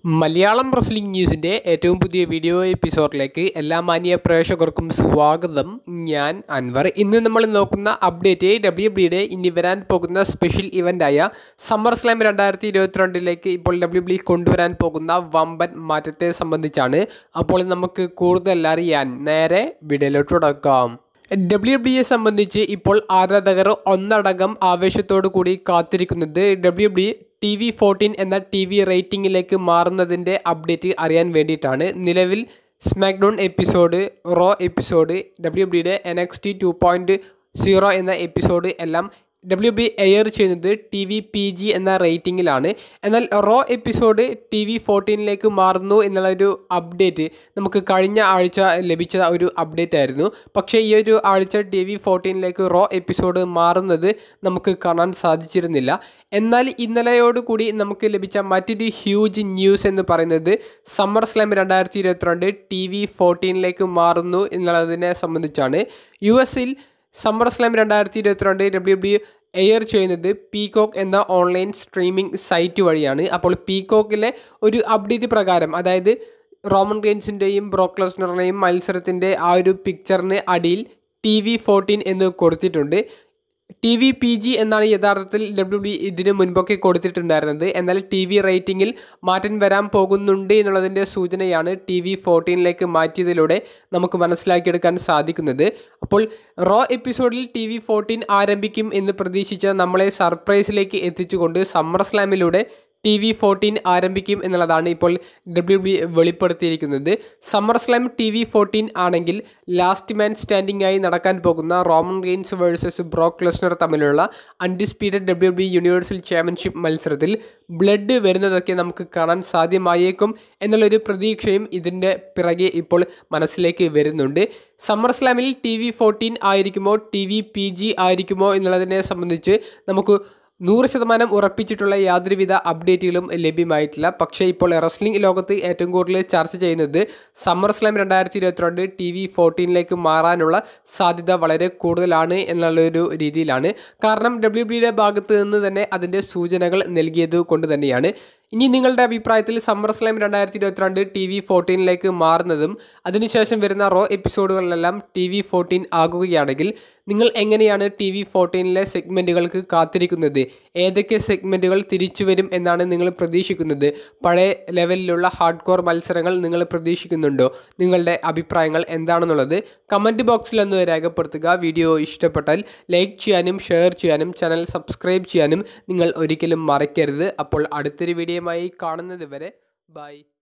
Malayalam wrestling ന്യൂസിൻ്റെ ഏറ്റവും പുതിയ video എപ്പിസോഡിലേക്ക് എല്ലാ മാന്യ പ്രേക്ഷകർക്കും സ്വാഗതം ഞാൻ അൻവർ ഇന്ന് നമ്മൾ നോക്കുന്ന അപ്ഡേറ്റ് ഡബ്ല്യു ഡബ്ല്യുടെ ഇനി വരാൻ പോകുന്ന സ്പെഷ്യൽ ഇവൻ്റായ സമ്മർ സ്ലാം രണ്ടായിരത്തി ഇരുപത്തിരണ്ടിലേക്ക് ഇപ്പോൾ ഡബ്ല്യു ഡബ്ല്യു കൊണ്ടുവരാൻ പോകുന്ന വമ്പൻ മാറ്റത്തെ സംബന്ധിച്ചാണ് അപ്പോൾ നമുക്ക് കൂടുതൽ അറിയാൻ നേരെ വീഡിയോയിലോട്ട് തുടക്കാം ഡബ്ല്യു ഡബ്ല്യുയെ സംബന്ധിച്ച് ഇപ്പോൾ ആരാധകർ ഒന്നടങ്കം ആവേശത്തോടു കൂടി കാത്തിരിക്കുന്നത് W W T V fourteen എന്ന ടി വി റേറ്റിംഗിലേക്ക് മാറുന്നതിൻ്റെ അപ്ഡേറ്റ് അറിയാൻ വേണ്ടിയിട്ടാണ് നിലവിൽ SmackDown episode Raw episode W ഡബ്ല്യുടെ N X T two point zero എന്ന എപ്പിസോഡ് എല്ലാം ഡബ്ല്യു ബി എയർ ചെയ്യുന്നത് ടി വി പി ജി എന്ന റേറ്റിംഗിലാണ് എന്നാൽ റോ എപ്പിസോഡ് ടി വി ഫോർട്ടീനിലേക്ക് മാറുന്നു എന്നുള്ളൊരു അപ്ഡേറ്റ് നമുക്ക് കഴിഞ്ഞ ആഴ്ച ലഭിച്ച ഒരു അപ്ഡേറ്റ് ആയിരുന്നു പക്ഷേ ഈ ഒരു ആഴ്ച ടി വി ഫോർട്ടീനിലേക്ക് റോ എപ്പിസോഡ് മാറുന്നത് നമുക്ക് കാണാൻ സാധിച്ചിരുന്നില്ല എന്നാൽ ഇന്നലെയോടുകൂടി നമുക്ക് ലഭിച്ച മറ്റൊരു ഹ്യൂജ് ന്യൂസ് എന്ന് പറയുന്നത് സമ്മർ സ്ലാം രണ്ടായിരത്തി ഇരുപത്തിരണ്ട് ടി വി ഫോർട്ടീനിലേക്ക് മാറുന്നു എന്നുള്ളതിനെ സംബന്ധിച്ചാണ് യു എസിൽ സമ്മർ സ്ലാം രണ്ടായിരത്തി ഇരുപത്തിരണ്ട് ഡബ്ല്യു ഡബ്ല്യു എയർ ചെയ്യുന്നത് പീകോക്ക് എന്ന ഓൺലൈൻ സ്ട്രീമിംഗ് സൈറ്റ് വഴിയാണ് അപ്പോൾ പീകോക്കിലെ ഒരു അപ്ഡേറ്റ് പ്രകാരം അതായത് റോമൻ ഗെയിൻസിൻ്റെയും ബ്രോക്ലസ്നറുടെയും മത്സരത്തിൻ്റെ ആ ഒരു പിക്ചറിന് അടിയിൽ ടി വി ഫോർട്ടീൻ എന്ന് കൊടുത്തിട്ടുണ്ട് ടി വി പി ജി എന്നാണ് യഥാർത്ഥത്തിൽ ഡബ്ല്യു ഡി ഇതിന് മുൻപൊക്കെ കൊടുത്തിട്ടുണ്ടായിരുന്നത് എന്നാൽ ടി വി റേറ്റിംഗിൽ മാറ്റം വരാൻ പോകുന്നുണ്ട് എന്നുള്ളതിൻ്റെ സൂചനയാണ് ടി വി ഫോർട്ടീനിലേക്ക് മാറ്റിയതിലൂടെ നമുക്ക് മനസ്സിലാക്കിയെടുക്കാൻ സാധിക്കുന്നത് അപ്പോൾ റോ എപ്പിസോഡിൽ ടി വി ഫോർട്ടീൻ ആരംഭിക്കും എന്ന് പ്രതീക്ഷിച്ച നമ്മളെ സർപ്രൈസിലേക്ക് എത്തിച്ചുകൊണ്ട് സമ്മർ സ്ലാമിലൂടെ ടി വി ഫോർട്ടീൻ ആരംഭിക്കും എന്നുള്ളതാണ് ഇപ്പോൾ ഡബ്ല്യു ബി വെളിപ്പെടുത്തിയിരിക്കുന്നത് SummerSlam T V fourteen ആണെങ്കിൽ ലാസ്റ്റ് മാൻ സ്റ്റാൻഡിംഗ് ആയി നടക്കാൻ പോകുന്ന Roman Reigns versus Brock Lesnar തമ്മിലുള്ള undisputed W B universal championship മത്സരത്തിൽ ബ്ലഡ് വരുന്നതൊക്കെ നമുക്ക് കാണാൻ സാധ്യമായേക്കും എന്നുള്ളൊരു പ്രതീക്ഷയും ഇതിൻ്റെ പിറകെ ഇപ്പോൾ മനസ്സിലേക്ക് വരുന്നുണ്ട് സമ്മർ സ്ലാമിൽ ടി വി ഫോർട്ടീൻ ആയിരിക്കുമോ ടി വി പി ജി ആയിരിക്കുമോ എന്നുള്ളതിനെ സംബന്ധിച്ച് നമുക്ക് നൂറ് ശതമാനം ഉറപ്പിച്ചിട്ടുള്ള യാതൊരുവിധ അപ്ഡേറ്റുകളും ലഭ്യമായിട്ടില്ല പക്ഷേ ഇപ്പോൾ റെസ്ലിംഗ് ലോകത്ത് ഏറ്റവും കൂടുതൽ ചർച്ച ചെയ്യുന്നത് സമ്മർ സ്ലാം രണ്ടായിരത്തി ഇരുപത്തിരണ്ട് ടി വി ഫോർട്ടീനിലേക്ക് മാറാനുള്ള സാധ്യത വളരെ കൂടുതലാണ് എന്നുള്ളൊരു രീതിയിലാണ് കാരണം ഡബ്ല്യു ബിയുടെ ഭാഗത്ത് നിന്ന് തന്നെ അതിൻ്റെ സൂചനകൾ നൽകിയത് കൊണ്ട് തന്നെയാണ് ഇനി നിങ്ങളുടെ അഭിപ്രായത്തിൽ സമ്മർ സ്ലാം രണ്ടായിരത്തി ഇരുപത്തിരണ്ട് ടി വി ഫോർട്ടീനിലേക്ക് മാറുന്നതും അതിനുശേഷം വരുന്ന റോ എപ്പിസോഡുകളിലെല്ലാം ടി വി ഫോർട്ടീൻ ആകുകയാണെങ്കിൽ നിങ്ങൾ എങ്ങനെയാണ് ടി വി ഫോർട്ടീനിലെ സെഗ്മെൻറ്റുകൾക്ക് കാത്തിരിക്കുന്നത് ഏതൊക്കെ സെഗ്മെൻറ്റുകൾ തിരിച്ചു വരും എന്നാണ് നിങ്ങൾ പ്രതീക്ഷിക്കുന്നത് പഴയ ലെവലിലുള്ള ഹാർഡ് കോർ മത്സരങ്ങൾ നിങ്ങൾ പ്രതീക്ഷിക്കുന്നുണ്ടോ നിങ്ങളുടെ അഭിപ്രായങ്ങൾ എന്താണെന്നുള്ളത് കമൻറ്റ് ബോക്സിലൊന്ന് രേഖപ്പെടുത്തുക വീഡിയോ ഇഷ്ടപ്പെട്ടാൽ ലൈക്ക് ചെയ്യാനും ഷെയർ ചെയ്യാനും ചാനൽ സബ്സ്ക്രൈബ് ചെയ്യാനും നിങ്ങൾ ഒരിക്കലും മറക്കരുത് അപ്പോൾ അടുത്തൊരു വീഡിയോയുമായി കാണുന്നത് വരെ ബൈ